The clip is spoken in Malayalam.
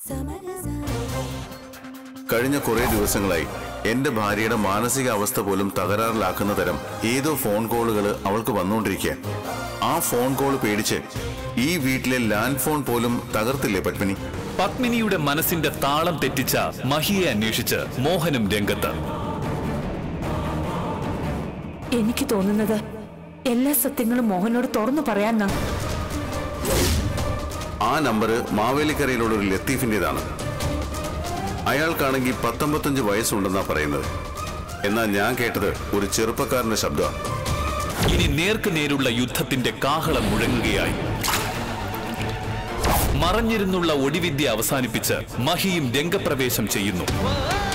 കഴിഞ്ഞ കുറെ ദിവസങ്ങളായി എന്റെ ഭാര്യയുടെ മാനസിക അവസ്ഥ പോലും തകരാറിലാക്കുന്ന തരം ഏതോ ഫോൺ കോളുകൾ അവൾക്ക് വന്നുകൊണ്ടിരിക്കുക ആ ഫോൺ കോൾ പേടിച്ച് ഈ വീട്ടിലെ ലാൻഡ് ഫോൺ പോലും തകർത്തില്ലേ പത്മിനി പത്മിനിയുടെ മനസ്സിന്റെ താളം തെറ്റിച്ച മഹിയെ അന്വേഷിച്ച് മോഹനും രംഗത്ത് എനിക്ക് തോന്നുന്നത് എല്ലാ സത്യങ്ങളും മോഹനോട് തുറന്നു പറയാന്നാ ആ നമ്പർ മാവേലിക്കരയിലുള്ള ഒരു ലത്തീഫിന്റേതാണ് അയാൾക്കാണെങ്കിൽ പത്തൊമ്പത്തഞ്ച് വയസ്സുണ്ടെന്നാ പറയുന്നത് എന്നാൽ ഞാൻ കേട്ടത് ഒരു ചെറുപ്പക്കാരന്റെ ശബ്ദമാണ് ഇനി നേർക്ക് നേരുള്ള യുദ്ധത്തിന്റെ കാഹളം മുഴങ്ങുകയായി മറഞ്ഞിരുന്നുള്ള ഒടിവിദ്യ അവസാനിപ്പിച്ച് മഹിയും രംഗപ്രവേശം ചെയ്യുന്നു